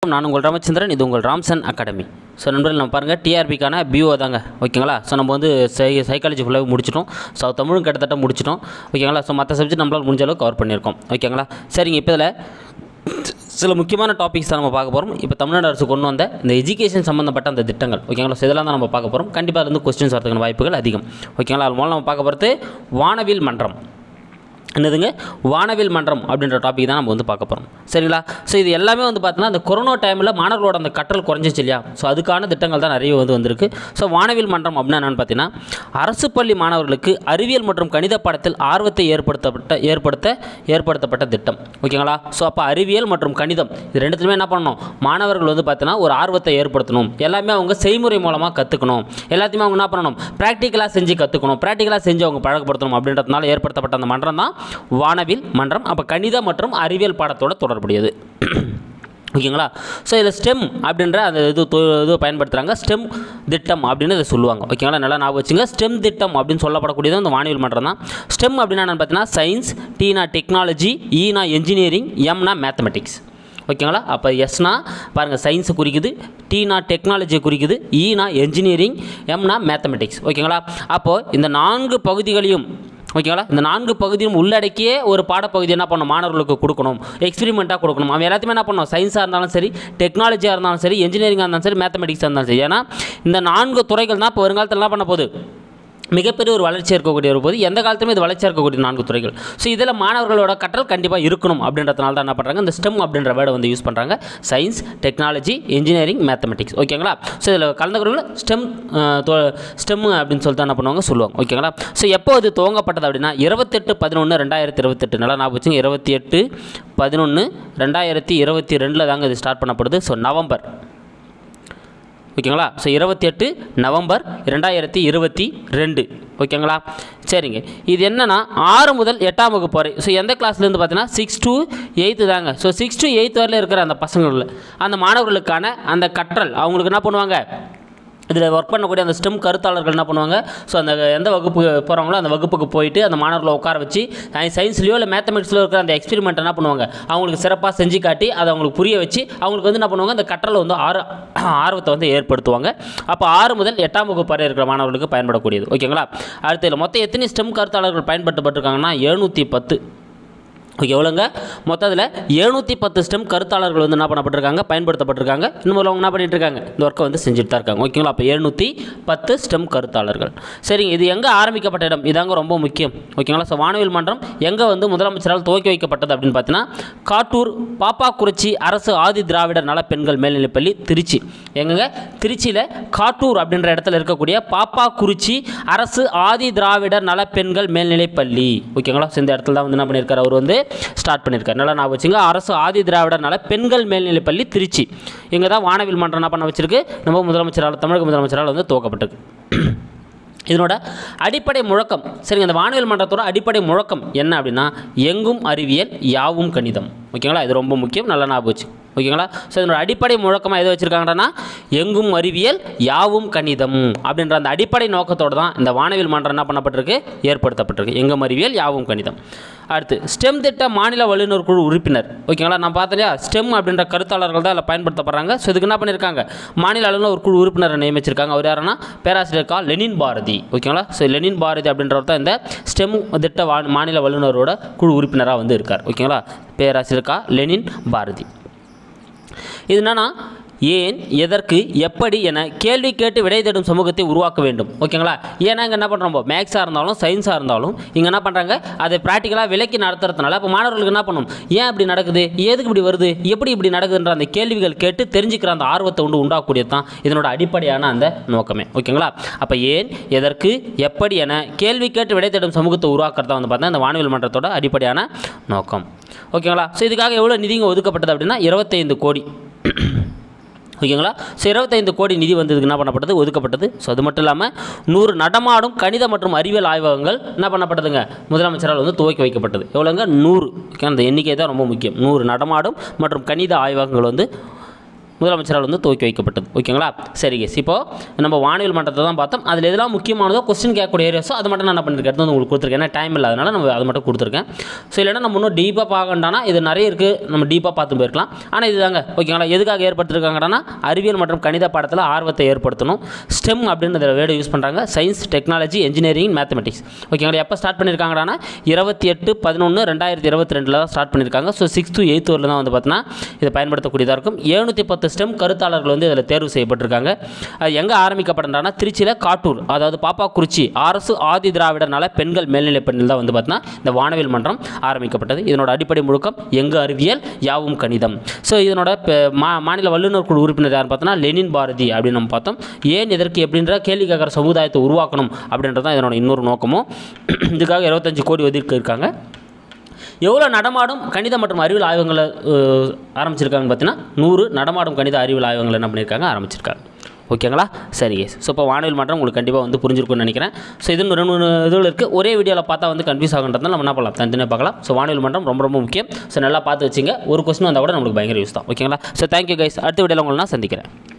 வணக்கம் நான் உங்கள் ராமச்சந்திரன் இது உங்கள் ராம்சன் அகாடமி ஸோ நண்பர்கள் நம்ம பாருங்கள் டிஆர்பிக்கான பிஓ தாங்க ஓகேங்களா ஸோ நம்ம வந்து சை சைக்காலஜி ஃபுல்லாக முடிச்சிட்டோம் ஸோ தமிழும் கிட்டத்தட்ட முடிச்சிட்டோம் ஓகேங்களா ஸோ மற்ற சப்ஜெக்ட் நம்மளால் முடிஞ்ச அளவுக்கு கவர் பண்ணியிருக்கோம் ஓகேங்களா சரிங்க இப்போ இதில் சில முக்கியமான டாபிக்ஸ் தான் நம்ம பார்க்க போகிறோம் இப்போ தமிழ்நாடு அரசு கொண்டு வந்த இந்த எஜுகேஷன் சம்மந்தப்பட்ட அந்த திட்டங்கள் ஓகேங்களா ஸோ இதெல்லாம் தான் நம்ம பார்க்க போகிறோம் கண்டிப்பாக அது வந்து கொஸ்டின்ஸ் வரதுக்கான வாய்ப்புகள் அதிகம் ஓகேங்களா அது மூலம் நம்ம பார்க்க போகிறது வானவில் மன்றம் என்னதுங்க வானவில் மன்றம் அப்படின்ற டாபிக் தான் நம்ம வந்து பார்க்க போகிறோம் சரிங்களா ஸோ இது எல்லாமே வந்து பார்த்தீங்கன்னா அந்த கொரோனா டைமில் மாணவர்களோட அந்த கற்றல் குறைஞ்சிச்சு இல்லையா ஸோ அதுக்கான திட்டங்கள் தான் நிறைய வந்து வந்திருக்கு ஸோ வானவில் மன்றம் அப்படின்னா என்னென்னு பார்த்தீங்கன்னா அரசு பள்ளி மாணவர்களுக்கு அறிவியல் மற்றும் கணித பாடத்தில் ஆர்வத்தை ஏற்படுத்தப்பட்ட ஏற்படுத்த ஏற்படுத்தப்பட்ட திட்டம் ஓகேங்களா ஸோ அப்போ அறிவியல் மற்றும் கணிதம் இது ரெண்டுத்துலையுமே என்ன பண்ணணும் மாணவர்கள் வந்து பார்த்தீங்கன்னா ஒரு ஆர்வத்தை ஏற்படுத்தணும் எல்லாமே அவங்க செய்முறை மூலமாக கற்றுக்கணும் எல்லாத்தையுமே அவங்க என்ன பண்ணணும் ப்ராக்டிக்கலாக செஞ்சு கற்றுக்கணும் ப்ராக்டிக்கலாக செஞ்சு அவங்க பழக்கப்படுத்தணும் அப்படின்றதுனால ஏற்படுத்தப்பட்ட அந்த மன்றம் தான் வானவில் மன்றம் அப்போ கணித மற்றும் அறிவியல் பாடத்தோட தொடர்புடையது ஓகேங்களா ஸோ இதில் ஸ்டெம் அப்படின்ற அந்த இது தொ- இது பயன்படுத்துகிறாங்க ஸ்டெம் திட்டம் அப்படின்னு இதை சொல்லுவாங்க ஓகேங்களா நல்லா ஞாபகம் வச்சுங்க ஸ்டெம் திட்டம் அப்படின்னு சொல்லப்படக்கூடியது அந்த வானவில் மன்றம் தான் ஸ்டெம் அப்படின்னா என்னன்னு பார்த்தீங்கன்னா சயின்ஸ் டீனா டெக்னாலஜி ஈனா என்ஜினியரிங் எம்னா மேத்தமெட்டிக்ஸ் ஓகேங்களா அப்போ எஸ்னா பாருங்கள் சயின்ஸை குறிக்குது டீனா டெக்னாலஜியை குறிக்குது ஈனா என்ஜினியரிங் எம்னா மேத்தமெட்டிக்ஸ் ஓகேங்களா அப்போது இந்த நான்கு பகுதிகளையும் ஓகேங்களா இந்த நான்கு பகுதியும் உள்ளடக்கியே ஒரு பாடப்பகுதி என்ன பண்ணணும் மாணவர்களுக்கு கொடுக்கணும் எக்ஸ்பெரிமெண்ட்டாக கொடுக்கணும் அவன் எல்லாத்தையுமே என்ன பண்ணணும் சயின்ஸாக இருந்தாலும் சரி டெக்னாலஜியாக இருந்தாலும் சரி என்ஜினியரிங்காக இருந்தாலும் சரி மேத்தமெட்டிக்ஸாக இருந்தாலும் சரி ஏன்னா இந்த நான்கு துறைகள் தான் இப்போ வருங்காலத்தில் என்ன பண்ண போகுது மிகப்பெரிய ஒரு வளர்ச்சி இருக்கக்கூடிய ஒரு போது எந்த காலத்துலையும் இது வளர்ச்சியாக இருக்கக்கூடிய நான்கு துறைகள் ஸோ இதில் மாணவர்களோட கற்றல் கண்டிப்பாக இருக்கணும் அப்படின்றதுனால தான் என்ன பண்ணுறாங்க இந்த ஸ்டெம் அப்படின்ற வேர்டை வந்து யூஸ் பண்ணுறாங்க சயின்ஸ் டெக்னாலஜி இன்ஜினியரிங் மேத்தமெட்டிக்ஸ் ஓகேங்களா ஸோ இதில் கலந்துக்கிறவங்க ஸ்டெம் ஸ்டெம் அப்படின்னு சொல்லிட்டு என்ன பண்ணுவாங்க சொல்லுவாங்க ஓகேங்களா ஸோ எப்போ இது துவங்கப்பட்டது அப்படின்னா இருபத்தெட்டு பதினொன்று ரெண்டாயிரத்தி இருபத்தெட்டு நல்லா நான் வச்சுங்க இருபத்தி எட்டு பதினொன்று ரெண்டாயிரத்தி இருபத்தி ரெண்டில் தாங்க இது ஸ்டார்ட் பண்ணப்படுது ஸோ நவம்பர் ஓகேங்களா ஸோ இருபத்தி எட்டு நவம்பர் ரெண்டாயிரத்தி இருபத்தி ரெண்டு ஓகேங்களா சரிங்க இது என்னன்னா ஆறு முதல் எட்டாம் வகுப்பு வரை ஸோ எந்த கிளாஸ்லேருந்து பார்த்தீங்கன்னா சிக்ஸ் to எயித்து தாங்க ஸோ சிக்ஸ் to எயித் வரையில் இருக்கிற அந்த பசங்களில் அந்த மாணவர்களுக்கான அந்த கற்றல் அவங்களுக்கு என்ன பண்ணுவாங்க இதில் ஒர்க் பண்ணக்கூடிய அந்த ஸ்டெம் கருத்தாளர்கள் என்ன பண்ணுவாங்க ஸோ அந்த எந்த வகுப்பு போகிறாங்களோ அந்த வகுப்புக்கு போயிட்டு அந்த மாணவர்களை உட்கார வச்சு சயின்ஸ்லையோ இல்லை மேத்தமெட்டிக்ஸ்லையோ இருக்கிற அந்த எக்ஸ்பெரிமெண்ட் என்ன பண்ணுவாங்க அவங்களுக்கு சிறப்பாக செஞ்சு காட்டி அதை அவங்களுக்கு புரிய வச்சு அவங்களுக்கு வந்து என்ன பண்ணுவாங்க அந்த கற்றலை வந்து ஆர ஆர்வத்தை வந்து ஏற்படுத்துவாங்க அப்போ ஆறு முதல் எட்டாம் வகுப்பு வரை இருக்கிற மாணவர்களுக்கு பயன்படக்கூடியது ஓகேங்களா அடுத்து இதில் மொத்தம் எத்தனை ஸ்டெம் கருத்தாளர்கள் பயன்படுத்தப்பட்டிருக்காங்கன்னா எழுநூற்றி பத்து ஓகே எவ்வளோங்க மொத்தத்தில் எழுநூற்றி பத்து ஸ்டெம் கருத்தாளர்கள் வந்து என்ன பண்ணப்பட்டிருக்காங்க பயன்படுத்தப்பட்டிருக்காங்க இன்னும் அவங்க என்ன பண்ணிட்டு இருக்காங்க இந்த ஒர்க்கை வந்து செஞ்சுட்டு தான் இருக்காங்க ஓகேங்களா அப்போ எழுநூற்றி பத்து ஸ்டெம் கருத்தாளர்கள் சரிங்க இது எங்கே ஆரம்பிக்கப்பட்ட இடம் இதாங்க ரொம்ப முக்கியம் ஓகேங்களா ஸோ வானவில் மன்றம் எங்கே வந்து முதலமைச்சரால் துவக்கி வைக்கப்பட்டது அப்படின்னு பார்த்தீங்கன்னா காட்டூர் பாப்பாக்குறிச்சி அரசு ஆதி திராவிடர் நல பெண்கள் மேல்நிலைப்பள்ளி திருச்சி எங்கங்க திருச்சியில் காட்டூர் அப்படின்ற இடத்துல இருக்கக்கூடிய பாப்பாக்குறிச்சி அரசு ஆதி திராவிடர் நல பெண்கள் மேல்நிலைப்பள்ளி ஓகேங்களா ஸோ இந்த இடத்துல தான் வந்து என்ன பண்ணியிருக்காரு அவர் வந்து ஸ்டார்ட் பண்ணியிருக்காரு நல்லா நான் வச்சுங்க அரசு ஆதி திராவிடர் நல பெண்கள் மேல்நிலைப்பள்ளி திருச்சி இங்கே தான் வானவில் மன்றம் என்ன பண்ண வச்சிருக்கு நம்ம முதலமைச்சரால் தமிழக முதலமைச்சரால் வந்து துவக்கப்பட்டிருக்கு இதனோட அடிப்படை முழக்கம் சரிங்க இந்த வானவியல் மன்றத்தோட அடிப்படை முழக்கம் என்ன அப்படின்னா எங்கும் அறிவியல் யாவும் கணிதம் ஓகேங்களா இது ரொம்ப முக்கியம் நல்லா ஞாபகம் வச்சு ஓகேங்களா ஸோ இதனோட அடிப்படை முழக்கமாக எது வச்சுருக்காங்கன்னா எங்கும் அறிவியல் யாவும் கணிதம் அப்படின்ற அந்த அடிப்படை நோக்கத்தோடு தான் இந்த வானவியல் மன்றம் என்ன பண்ணப்பட்டிருக்கு ஏற்படுத்தப்பட்டிருக்கு எங்கும் அறிவியல் யாவும் கணிதம் அடுத்து ஸ்டெம் திட்ட மாநில வல்லுநர் குழு உறுப்பினர் ஓகேங்களா நான் பார்த்தேன் இல்லையா ஸ்டெம் அப்படின்ற கருத்தாளர்கள் தான் அதில் பயன்படுத்தப்படுறாங்க ஸோ இதுக்கு என்ன பண்ணியிருக்காங்க மாநில அளவில் ஒரு குழு உறுப்பினரை நியமிச்சிருக்காங்க அவர் யாருன்னா பேராசிரியர் கா லெனின் பாரதி ஓகேங்களா ஸோ லெனின் பாரதி அப்படின்றவர் தான் இந்த ஸ்டெம் திட்ட வா மாநில வல்லுநரோட குழு உறுப்பினராக வந்து இருக்கார் ஓகேங்களா பேராசிரியர் கா லெனின் பாரதி இது என்னன்னா ஏன் எதற்கு எப்படி என கேள்வி கேட்டு விடை தேடும் சமூகத்தை உருவாக்க வேண்டும் ஓகேங்களா ஏன்னா இங்கே என்ன பண்ணுறோம் மேக்ஸாக இருந்தாலும் சயின்ஸாக இருந்தாலும் இங்கே என்ன பண்ணுறாங்க அதை ப்ராக்டிக்கலாக விலக்கி நடத்துறதுனால இப்போ மாணவர்களுக்கு என்ன பண்ணும் ஏன் இப்படி நடக்குது எதுக்கு இப்படி வருது எப்படி இப்படி நடக்குதுன்ற அந்த கேள்விகள் கேட்டு தெரிஞ்சுக்கிற அந்த ஆர்வத்தை உண்டு உண்டாக்கக்கூடியது தான் இதனோட அடிப்படையான அந்த நோக்கமே ஓகேங்களா அப்போ ஏன் எதற்கு எப்படி என கேள்வி கேட்டு விடை தேடும் சமூகத்தை உருவாக்குறது வந்து பார்த்தா இந்த வானவியல் மன்றத்தோட அடிப்படையான நோக்கம் ஓகேங்களா ஸோ இதுக்காக எவ்வளோ நிதிங்க ஒதுக்கப்பட்டது அப்படின்னா இருபத்தைந்து கோடி ஓகேங்களா ஸோ இருபத்தைந்து கோடி நிதி வந்ததுக்கு என்ன பண்ணப்பட்டது ஒதுக்கப்பட்டது ஸோ அது மட்டும் இல்லாமல் நூறு நடமாடும் கணித மற்றும் அறிவியல் ஆய்வகங்கள் என்ன பண்ணப்பட்டதுங்க முதலமைச்சரால் வந்து துவக்கி வைக்கப்பட்டது எவ்வளோங்க நூறு ஓகே அந்த எண்ணிக்கை தான் ரொம்ப முக்கியம் நூறு நடமாடும் மற்றும் கணித ஆய்வகங்கள் வந்து முதலமைச்சரால் வந்து துவக்கி வைக்கப்பட்டது ஓகேங்களா சரி கேஸ் இப்போது நம்ம வானவில் மன்றத்தை தான் பார்த்தோம் அதில் எதெல்லாம் முக்கியமானதோ கொஸ்டின் கேட்கக்கூடிய ஏரியாஸோ அது மட்டும் நான் என்ன பண்ணியிருக்கேன் எடுத்து வந்து உங்களுக்கு கொடுத்துருக்கேன் ஏன்னா டைம் இல்லாதனால நம்ம அது மட்டும் கொடுத்துருக்கேன் ஸோ இல்லைன்னா நம்ம இன்னும் டீப்பாக பார்க்கண்டானா இது நிறைய இருக்குது நம்ம டீப்பாக பார்த்து போயிருக்கலாம் ஆனால் இதுதாங்க ஓகேங்களா எதுக்காக ஏற்படுத்திருக்காங்கன்னா அறிவியல் மற்றும் கணித பாடத்தில் ஆர்வத்தை ஏற்படுத்தணும் ஸ்டெம் அப்படின்ற வேர்டு யூஸ் பண்ணுறாங்க சயின்ஸ் டெக்னாலஜி இன்ஜினியரிங் மேத்தமெட்டிக்ஸ் ஓகேங்களா எப்போ ஸ்டார்ட் பண்ணியிருக்காங்கடானா இருபத்தி எட்டு பதினொன்று ரெண்டாயிரத்தி இருபத்தி ரெண்டில் தான் ஸ்டார்ட் பண்ணியிருக்காங்க ஸோ சிக்ஸ் டு எயித் வரல தான் வந்து பார்த்தீங்கன்னா இதை பயன்படுத்தக்கூடியதாக இருக்கும் எழுநூற்றி பத்து ஸ்டெம் கருத்தாளர்கள் வந்து இதில் தேர்வு செய்யப்பட்டிருக்காங்க அது எங்கே ஆரம்பிக்கப்பட்டனா திருச்சியில் காட்டூர் அதாவது பாப்பாக்குறிச்சி அரசு ஆதி திராவிடர் நல பெண்கள் மேல்நிலைப் பள்ளியில் தான் வந்து பார்த்தீங்கன்னா இந்த வானவில் மன்றம் ஆரம்பிக்கப்பட்டது இதனோட அடிப்படை முழுக்கம் எங்கு அறிவியல் யாவும் கணிதம் ஸோ இதனோட பெ- மா மாநில வல்லுநர் குழு உறுப்பினர் யார் பார்த்தோன்னா லெனின் பாரதி அப்படின்னு நம்ம பார்த்தோம் ஏன் இதற்கு எப்படின்ற கேள்வி கேட்குற சமுதாயத்தை உருவாக்கணும் அப்படின்றது தான் இதனோட இன்னொரு நோக்கமும் இதுக்காக இருபத்தஞ்சு கோடி ஒதுக்கி இருக்காங்க எவ்வளோ நடமாடும் கணித மற்றும் அறிவியல் ஆய்வகங்களை அஹ், ஆரம்பிச்சிருக்காங்கன்னு பார்த்தீங்கன்னா நூறு நடமாடும் கணித அறிவியல் ஆய்வகங்கள் என்ன பண்ணியிருக்காங்க ஆரம்பிச்சிருக்காங்க ஓகேங்களா சரி கேஸ் ஸோ இப்போ வானவில் மாற்றம் உங்களுக்கு கண்டிப்பாக வந்து புரிஞ்சிருக்கும்னு நினைக்கிறேன் ஸோ இது இன்னும் ரெண்டு மூணு இதில் இருக்குது ஒரே வீடியோவில் பார்த்தா வந்து கன்ஃபியூஸ் ஆகுன்றதுனால நம்ம என்ன பண்ணலாம் தனித்தனியாக பார்க்கலாம் ஸோ வானவில் மன்றம் ரொம்ப ரொம்ப முக்கியம் ஸோ நல்லா பார்த்து வச்சுங்க ஒரு கொஸ்டின் வந்தால் கூட நம்மளுக்கு பயங்கர யூஸ் தான் ஓகேங்களா ஸோ தேங்க்யூ கைஸ் அடுத்த வீடியோவில் உங்களை நான் சந்திக்கிறேன்